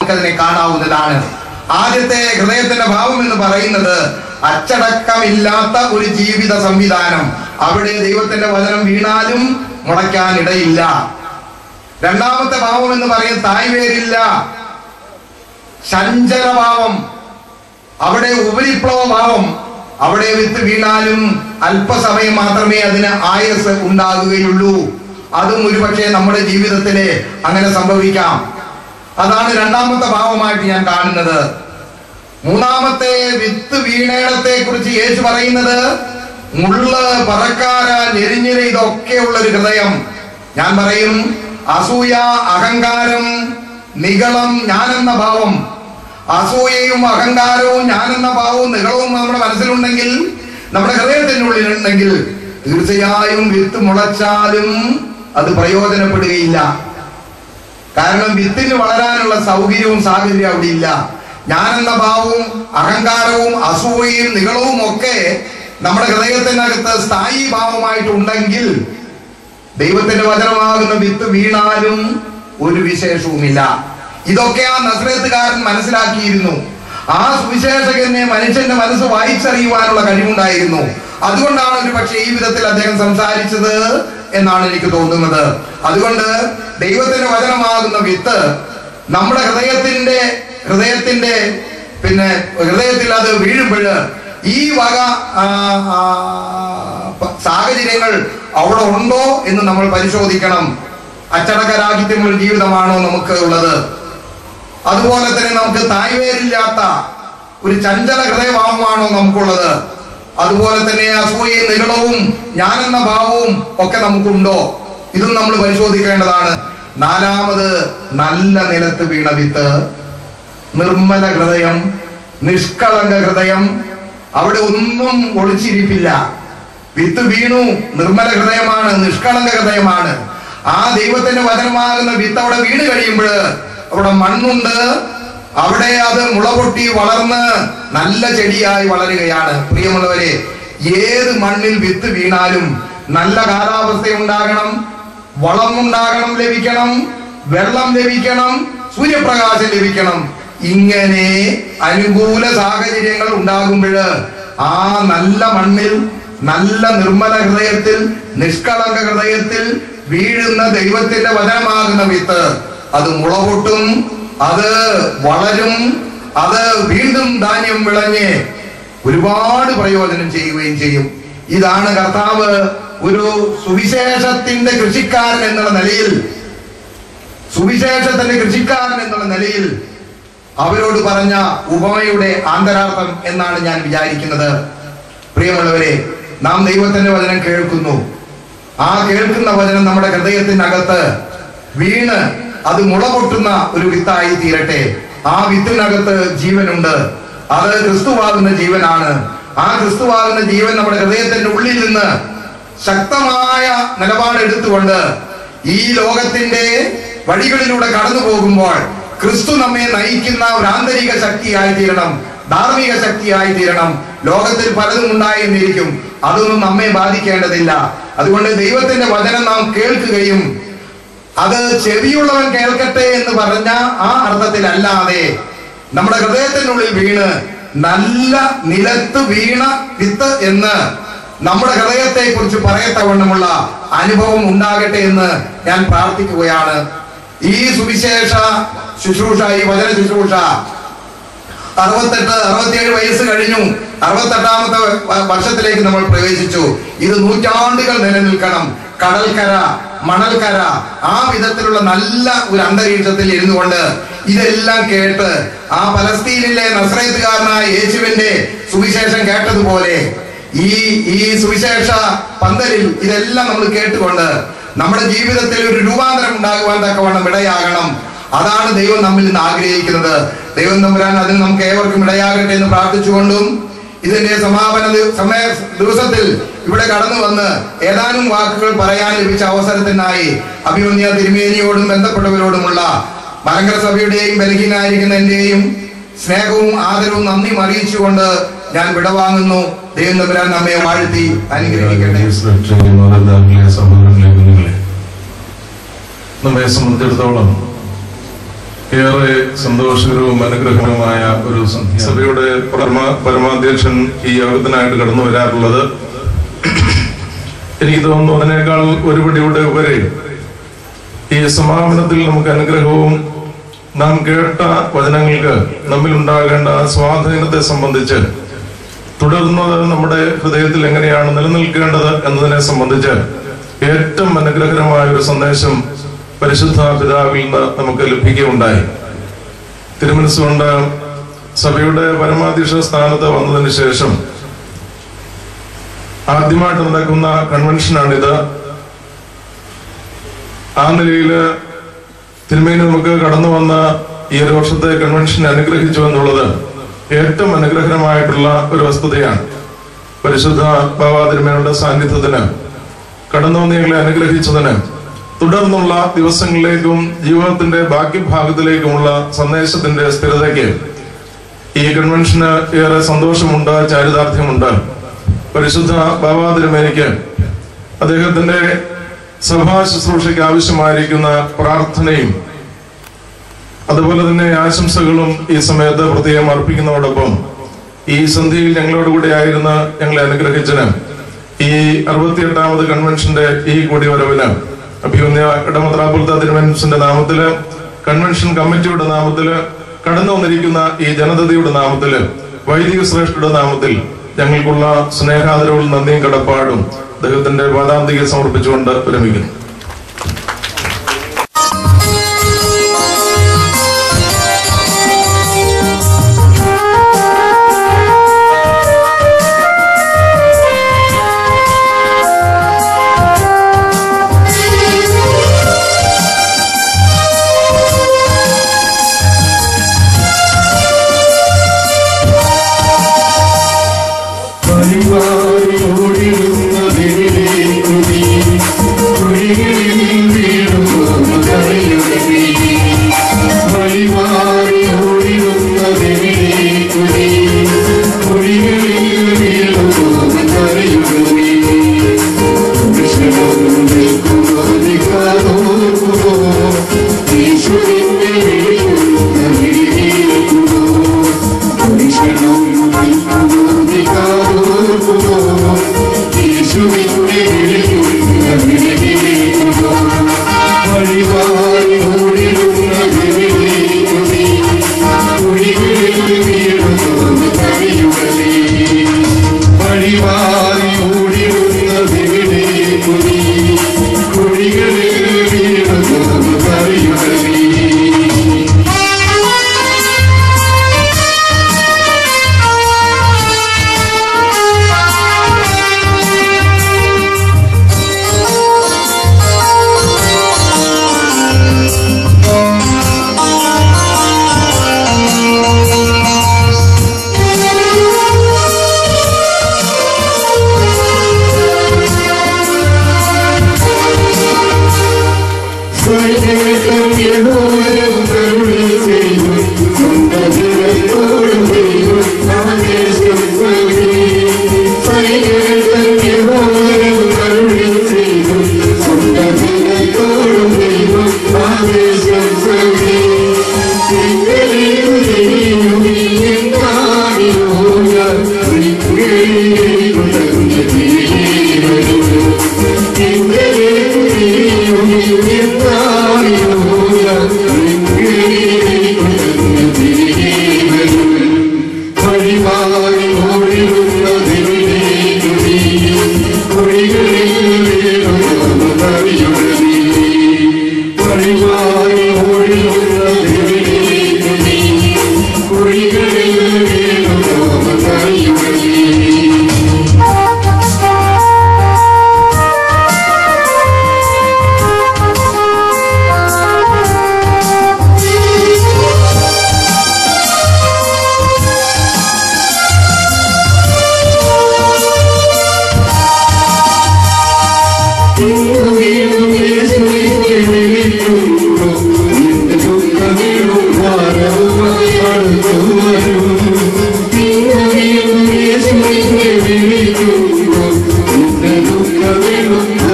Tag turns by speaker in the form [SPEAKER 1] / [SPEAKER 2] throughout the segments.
[SPEAKER 1] നമുക്കതിനെ കാണാവുന്നതാണ് ആദ്യത്തെ ഹൃദയത്തിന്റെ ഭാവം എന്ന് പറയുന്നത് അച്ചടക്കമില്ലാത്ത ഒരു ജീവിത സംവിധാനം അവിടെ ദൈവത്തിന്റെ വചനം വീണാലും മുളയ്ക്കാൻ ഇടയില്ല രണ്ടാമത്തെ ഭാവം എന്ന് പറയുന്നത് തായ്വേരില്ല ചഞ്ചലഭാവം അവിടെ ഉപരിപ്ലവ ഭാവം അവിടെ വിത്ത് വീണാലും അല്പസമയം മാത്രമേ അതിന് ആയസ് ഉണ്ടാകുകയുള്ളൂ അതും ഒരുപക്ഷെ നമ്മുടെ ജീവിതത്തിലെ അങ്ങനെ സംഭവിക്കാം അതാണ് രണ്ടാമത്തെ ഭാവമായിട്ട് ഞാൻ കാണുന്നത് മൂന്നാമത്തെ വിത്ത് വീണേടത്തെ കുറിച്ച് യേശു പറയുന്നത് മുള്ള് പറക്കാര ഞെരിഞ്ഞിര ഇതൊക്കെയുള്ള ഒരു ഹൃദയം ഞാൻ പറയും അസൂയ അഹങ്കാരം നികളം ഞാനെന്ന ഭാവം അസൂയയും അഹങ്കാരവും ഞാനെന്ന ഭാവവും നികളവും നമ്മുടെ മനസ്സിലുണ്ടെങ്കിൽ നമ്മുടെ ഹൃദയത്തിനുള്ളിൽ ഉണ്ടെങ്കിൽ തീർച്ചയായും വിത്ത് മുളച്ചാലും അത് പ്രയോജനപ്പെടുകയില്ല കാരണം വിത്തിന് വളരാനുള്ള സൗകര്യവും സാഹചര്യവും അവിടെ ഇല്ല ഞാനെന്ന ഭാവവും അഹങ്കാരവും അസൂയയും നികളവും ഒക്കെ നമ്മുടെ ഹൃദയത്തിനകത്ത് സ്ഥായി ഭാവമായിട്ടുണ്ടെങ്കിൽ ദൈവത്തിന്റെ വചനമാകുന്ന വിത്ത് വീണാലും ഒരു വിശേഷവുമില്ല ഇതൊക്കെ ആ നസ്രത്തുകാരൻ മനസ്സിലാക്കിയിരുന്നു ആ സുവിശേഷകനെ മനുഷ്യന്റെ മനസ്സ് വായിച്ചറിയുവാനുള്ള കഴിവുണ്ടായിരുന്നു അതുകൊണ്ടാണ് ഒരു പക്ഷേ ഈ വിധത്തിൽ അദ്ദേഹം സംസാരിച്ചത് എന്നാണ് എനിക്ക് തോന്നുന്നത് അതുകൊണ്ട് ദൈവത്തിന്റെ വചനമാകുന്ന വിത്ത് നമ്മുടെ ഹൃദയത്തിന്റെ ഹൃദയത്തിന്റെ പിന്നെ ഹൃദയത്തിൽ അത് വീഴുമ്പോൾ ഈ വക ആ, ആ, പ- സാഹചര്യങ്ങൾ അവിടെ ഉണ്ടോ എന്ന് നമ്മൾ പരിശോധിക്കണം അച്ചടക്കരാഹിത്യമുള്ള ജീവിതമാണോ നമുക്ക് ഉള്ളത് അതുപോലെ തന്നെ നമുക്ക് തായ്വേരില്ലാത്ത ഒരു ചഞ്ചല ഹൃദയഭാവമാണോ നമുക്കുള്ളത് അതുപോലെ തന്നെ അസൂയയും നികളവും ഞാനെന്ന ഭാവവും ഒക്കെ നമുക്കുണ്ടോ ഇതും നമ്മൾ പരിശോധിക്കേണ്ടതാണ് നാലാമത് നല്ല നിലത്ത് വീണ വിത്ത് നിർമ്മല ഹൃദയം നിഷ്കളങ്ക ഹൃദയം അവിടെ ഒന്നും ഒളിച്ചിരിപ്പില്ല വിത്ത് വീണു നിർമ്മല ഹൃദയമാണ് നിഷ്കളങ്ക ഹൃദയമാണ് ആ ദൈവത്തിന്റെ വചനമാകുന്ന വിത്ത് അവിടെ വീണ് കഴിയുമ്പോൾ അവിടെ മണ്ണുണ്ട് അവിടെ അത് മുളപൊട്ടി വളർന്ന് നല്ല ചെടിയായി വളരുകയാണ് പ്രിയമുള്ളവരെ ഏത് മണ്ണിൽ വിത്ത് വീണാലും നല്ല കാലാവസ്ഥ ഉണ്ടാകണം വളം ഉണ്ടാകണം ലഭിക്കണം വെള്ളം ലഭിക്കണം സൂര്യപ്രകാശം ലഭിക്കണം ഇങ്ങനെ അനുകൂല സാഹചര്യങ്ങൾ ഉണ്ടാകുമ്പോൾ ആ നല്ല മണ്ണിൽ നല്ല നിർമ്മല ഹൃദയത്തിൽ നിഷ്കളങ്ക ഹൃദയത്തിൽ വീഴുന്ന ദൈവത്തിന്റെ വചനമാകുന്ന വിത്ത് അത് മുളപൊട്ടും അത് വളരും അത് വീണ്ടും ധാന്യം വിളഞ്ഞ് ഒരുപാട് പ്രയോജനം ചെയ്യുകയും ചെയ്യും ഇതാണ് കർത്താവ് ഒരു സുവിശേഷത്തിന്റെ കൃഷിക്കാരൻ എന്നുള്ള നിലയിൽ സുവിശേഷത്തിന്റെ കൃഷിക്കാരൻ എന്നുള്ള നിലയിൽ അവരോട് പറഞ്ഞ ഉപമയുടെ ആന്തരാർത്ഥം എന്നാണ് ഞാൻ വിചാരിക്കുന്നത് പ്രിയമുള്ളവരെ നാം ദൈവത്തിന്റെ വചനം കേൾക്കുന്നു ആ കേൾക്കുന്ന വചനം നമ്മുടെ ഹൃദയത്തിനകത്ത് വീണ് അത് മുളപൊട്ടുന്ന ഒരു വിത്തായി തീരട്ടെ ആ വിത്തിനകത്ത് ജീവനുണ്ട് അത് ക്രിസ്തുവാകുന്ന ജീവനാണ് ആ ക്രിസ്തുവാകുന്ന ജീവൻ നമ്മുടെ ഹൃദയത്തിന്റെ ഉള്ളിൽ നിന്ന് ശക്തമായ നിലപാടെടുത്തുകൊണ്ട് ഈ ലോകത്തിന്റെ വഴികളിലൂടെ കടന്നു പോകുമ്പോൾ ക്രിസ്തു നമ്മെ നയിക്കുന്ന ഒരു ആന്തരിക ശക്തിയായി തീരണം ധാർമ്മിക ശക്തിയായി തീരണം ലോകത്തിൽ പലതും ഉണ്ടായെന്നിരിക്കും അതൊന്നും നമ്മെ ബാധിക്കേണ്ടതില്ല അതുകൊണ്ട് ദൈവത്തിന്റെ വചനം നാം കേൾക്കുകയും അത് ചെവിയുള്ളവൻ കേൾക്കട്ടെ എന്ന് പറഞ്ഞ ആ അർത്ഥത്തിലല്ലാതെ നമ്മുടെ ഹൃദയത്തിനുള്ളിൽ വീണ് നല്ല നിലത്ത് വീണ വിത്ത് എന്ന് നമ്മുടെ ഹൃദയത്തെ കുറിച്ച് പറയത്തവണ്ണമുള്ള അനുഭവം ഉണ്ടാകട്ടെ എന്ന് ഞാൻ പ്രാർത്ഥിക്കുകയാണ് ഈ സുവിശേഷ ശുശ്രൂഷ ഈ വചന ശുശ്രൂഷ അറുപത്തെട്ട് അറുപത്തിയേഴ് വയസ്സ് കഴിഞ്ഞു അറുപത്തെട്ടാമത്തെ വ- വർഷത്തിലേക്ക് നമ്മൾ പ്രവേശിച്ചു ഇത് നൂറ്റാണ്ടുകൾ നിലനിൽക്കണം കടൽക്കര മണൽക്കര ആ വിധത്തിലുള്ള നല്ല ഒരു അന്തരീക്ഷത്തിൽ ഇരുന്നു കൊണ്ട് ഇതെല്ലാം കേട്ട് ആ പലസ്തീനിലെ നസ്രയത്തുകാരനായ യേശുവിന്റെ സുവിശേഷം കേട്ടതുപോലെ ഈ ഈ സുവിശേഷ പന്തലിൽ ഇതെല്ലാം നമ്മൾ കേട്ടുകൊണ്ട് നമ്മുടെ ജീവിതത്തിൽ ഒരു രൂപാന്തരം ഉണ്ടാകുവാൻ തക്കവണ്ണം ഇടയാകണം അതാണ് ദൈവം നമ്മിൽ നിന്ന് ആഗ്രഹിക്കുന്നത് ദൈവം തമ്പുരാൻ അതിന് നമുക്ക് ഏവർക്കും ഇടയാകട്ടെ എന്ന് പ്രാർത്ഥിച്ചുകൊണ്ടും ഇതിന്റെ സമാപന ദി- സമയ ദിവസത്തിൽ ഇവിടെ കടന്നു വന്ന് ഏതാനും വാക്കുകൾ പറയാൻ ലഭിച്ച അവസരത്തിനായി അഭിമന്യ തിരുമേനിയോടും ബന്ധപ്പെട്ടവരോടുമുള്ള മലങ്കര സഭയുടെയും ബലഹീനായിരിക്കുന്ന എന്റെയും സ്നേഹവും ആദരവും നന്ദിയും അറിയിച്ചുകൊണ്ട് ഞാൻ വിടവാങ്ങുന്നു ദൈവം തമ്പുരാൻ നമ്മെ വാഴ്ത്തി അനുഗ്രഹിക്കട്ടെ
[SPEAKER 2] മാതാപിതാക്കളെ സഹോദരങ്ങളെ കുഞ്ഞുങ്ങളെ നമ്മെ സംബന്ധിച്ചിടത്തോളം ഏറെ സന്തോഷകരവും അനുഗ്രഹവുമായ ഒരു സന്ധ്യ സഭയുടെ പരമ പരമാധ്യക്ഷൻ ഈ യോഗത്തിനായിട്ട് കടന്നു വരാറുള്ളത് എനിക്ക് തോന്നുന്നു അതിനേക്കാൾ ഒരുപടിയുടെ ഉപരി ഈ സമാപനത്തിൽ നമുക്ക് അനുഗ്രഹവും നാം കേട്ട വചനങ്ങൾക്ക് നമ്മിൽ ഉണ്ടാകേണ്ട സ്വാധീനത്തെ സംബന്ധിച്ച് തുടർന്ന് നമ്മുടെ ഹൃദയത്തിൽ എങ്ങനെയാണ് നിലനിൽക്കേണ്ടത് എന്നതിനെ സംബന്ധിച്ച് ഏറ്റവും അനുഗ്രഹകരമായ ഒരു സന്ദേശം പരിശുദ്ധ പിതാവിൽ നിന്ന് നമുക്ക് ലഭിക്കുകയുണ്ടായി തിരുമനസ്സുകൊണ്ട് സഭയുടെ പരമാധ്യക്ഷ സ്ഥാനത്ത് വന്നതിന് ശേഷം ആദ്യമായിട്ട് നടക്കുന്ന കൺവെൻഷനാണിത് ആ നിലയിൽ തിരുമേനി നമുക്ക് കടന്നു വന്ന ഈ ഒരു വർഷത്തെ കൺവെൻഷൻ അനുഗ്രഹിച്ചു എന്നുള്ളത് ഏറ്റവും അനുഗ്രഹകരമായിട്ടുള്ള ഒരു വസ്തുതയാണ് പരിശുദ്ധ ബാബാ തിരുമേനിയുടെ സാന്നിധ്യത്തിന് കടന്നു വന്ന് ഞങ്ങളെ അനുഗ്രഹിച്ചതിന് തുടർന്നുള്ള ദിവസങ്ങളിലേക്കും ജീവിതത്തിന്റെ ബാക്കി ഭാഗത്തിലേക്കുമുള്ള സന്ദേശത്തിന്റെ സ്ഥിരതയ്ക്ക് ഈ കൺവെൻഷന് ഏറെ സന്തോഷമുണ്ട് ചാരിതാർത്ഥ്യമുണ്ട് പരിശുദ്ധ ബാബാ തിരുമേനിക്ക് അദ്ദേഹത്തിന്റെ സഭാ ശുശ്രൂഷയ്ക്ക് ആവശ്യമായിരിക്കുന്ന പ്രാർത്ഥനയും അതുപോലെ തന്നെ ആശംസകളും ഈ സമയത്ത് പ്രത്യേകം അർപ്പിക്കുന്നതോടൊപ്പം ഈ സന്ധ്യയിൽ ഞങ്ങളോട് കൂടെ ആയിരുന്ന ഞങ്ങളെ അനുഗ്രഹിച്ചന് ഈ അറുപത്തിയെട്ടാമത് കൺവെൻഷന്റെ ഈ കൂടിവരവിന് അഭിമന്യ ഇടമത്രാപുരത്ത തിരുവൻസിന്റെ നാമത്തില് കൺവെൻഷൻ കമ്മിറ്റിയുടെ നാമത്തില് കടന്നു വന്നിരിക്കുന്ന ഈ ജനതയുടെ നാമത്തില് വൈദിക ശ്രേഷ്ഠയുടെ നാമത്തിൽ ഞങ്ങൾക്കുള്ള സ്നേഹാദരവും നന്ദിയും കടപ്പാടും അദ്ദേഹത്തിന്റെ പാദാന്തിക സമർപ്പിച്ചുകൊണ്ട് വിരമിക്കുന്നു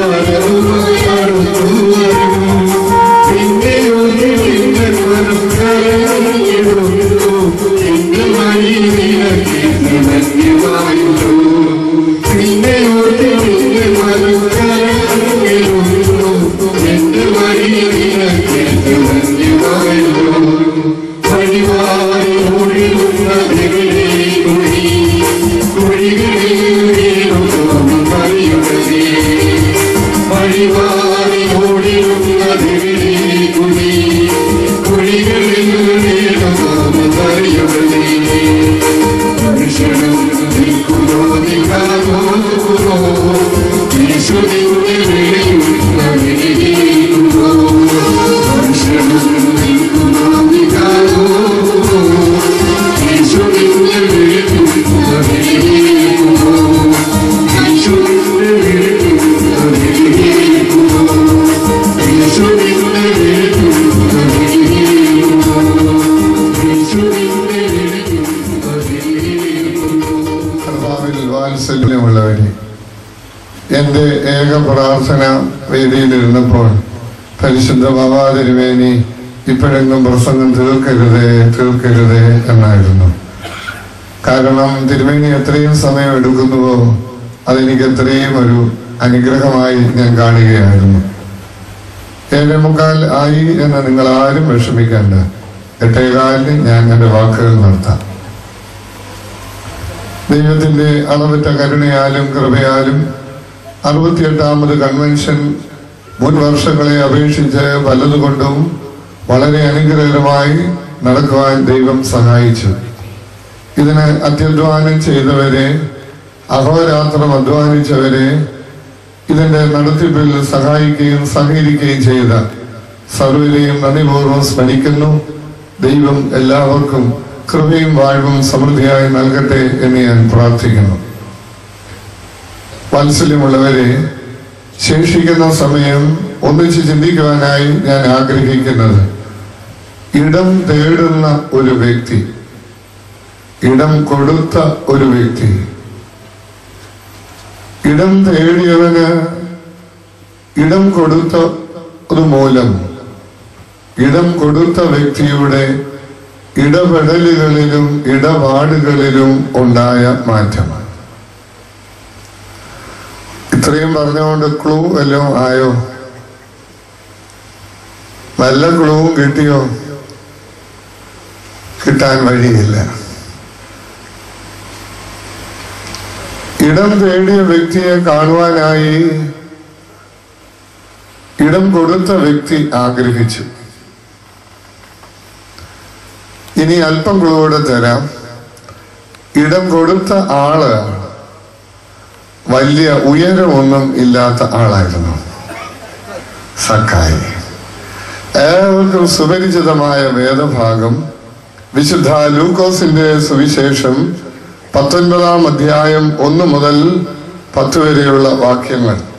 [SPEAKER 3] ും എൻ്റെ ഏക പ്രാർത്ഥന വേദിയിലിരുന്നപ്പോൾ പരിശുദ്ധ ബാബാ തിരുവേനി ഇപ്പോഴെങ്ങും പ്രസംഗം തീർക്കരുതേ തീർക്കരുതേ എന്നായിരുന്നു കാരണം തിരുമേനി എത്രയും സമയം എടുക്കുന്നുവോ അതെനിക്ക് എത്രയും ഒരു അനുഗ്രഹമായി ഞാൻ കാണുകയായിരുന്നു ഏഴേ മുക്കാൽ ആയി എന്ന് നിങ്ങൾ ആരും വിഷമിക്കണ്ട എട്ടേകാലിന് ഞാൻ എൻ്റെ വാക്കുകൾ നിർത്താം ദൈവത്തിന്റെ അളവറ്റ കരുണയാലും കൃപയാലും അറുപത്തിയെട്ടാമത് കൺവെൻഷൻ മുൻ വർഷങ്ങളെ അപേക്ഷിച്ച് പലതുകൊണ്ടും വളരെ അനുഗ്രഹകരമായി നടക്കുവാൻ ദൈവം സഹായിച്ചു ഇതിന് അത്യധ്വാനം ചെയ്തവരെ അഹോരാത്രം അധ്വാനിച്ചവരെ ഇതിന്റെ നടത്തിപ്പിൽ സഹായിക്കുകയും സഹകരിക്കുകയും ചെയ്ത സർവരെയും നന്ദിപൂർവ്വം സ്മരിക്കുന്നു ദൈവം എല്ലാവർക്കും കൃപയും വാഴ്വും സമൃദ്ധിയായി നൽകട്ടെ എന്ന് ഞാൻ പ്രാർത്ഥിക്കുന്നു വാത്സല്യമുള്ളവരെ ശേഷിക്കുന്ന സമയം ഒന്നിച്ച് ചിന്തിക്കുവാനായി ഞാൻ ആഗ്രഹിക്കുന്നത് ഇടം തേടുന്ന ഒരു വ്യക്തി ഇടം കൊടുത്ത ഒരു വ്യക്തി ഇടം തേടിയവന് ഇടം കൊടുത്ത ഒരു മൂലം ഇടം കൊടുത്ത വ്യക്തിയുടെ ഇടപെടലുകളിലും ഇടപാടുകളിലും ഉണ്ടായ മാറ്റമാണ് ഇത്രയും പറഞ്ഞുകൊണ്ട് ക്ലൂ വല്ലതും ആയോ വല്ല ക്ലൂവും കിട്ടിയോ കിട്ടാൻ വഴിയില്ല ഇടം തേടിയ വ്യക്തിയെ കാണുവാനായി ഇടം കൊടുത്ത വ്യക്തി ആഗ്രഹിച്ചു ഇനി അല്പം ക്ലൂടെ തരാം ഇടം കൊടുത്ത ആള് വലിയ ഉയരമൊന്നും ഇല്ലാത്ത ആളായിരുന്നു സക്കായി ഏവർക്കും സുപരിചിതമായ വേദഭാഗം വിശുദ്ധ ലൂക്കോസിന്റെ സുവിശേഷം പത്തൊൻപതാം അധ്യായം ഒന്ന് മുതൽ പത്ത് വരെയുള്ള വാക്യങ്ങൾ